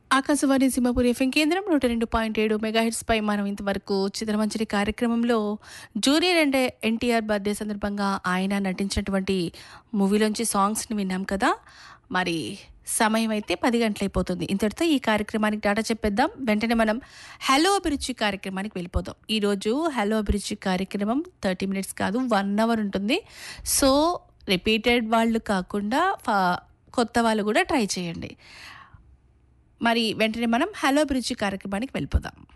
Akashvani Simhapur FM కేంద్రం నూట రెండు పాయింట్ ఏడు మెగాహిట్స్ పై మనం ఇంతవరకు చిత్రమంజరి కార్యక్రమంలో జూనియర్ అండ్ ఎన్టీఆర్ బర్త్డే సందర్భంగా ఆయన నటించినటువంటి మూవీలోంచి సాంగ్స్ని విన్నాం కదా మరి సమయం అయితే పది గంటలైపోతుంది ఇంతటితో ఈ కార్యక్రమానికి డాటా చెప్పేద్దాం వెంటనే మనం హలో అభిరుచి కార్యక్రమానికి వెళ్ళిపోదాం ఈరోజు హలో అభిరుచి కార్యక్రమం థర్టీ మినిట్స్ కాదు వన్ అవర్ ఉంటుంది సో రిపీటెడ్ వాళ్ళు కాకుండా ఫా- కొత్త వాళ్ళు కూడా ట్రై చేయండి మరి వెంటనే మనం హలో అభిరుచి కార్యక్రమానికి వెళ్ళిపోదాం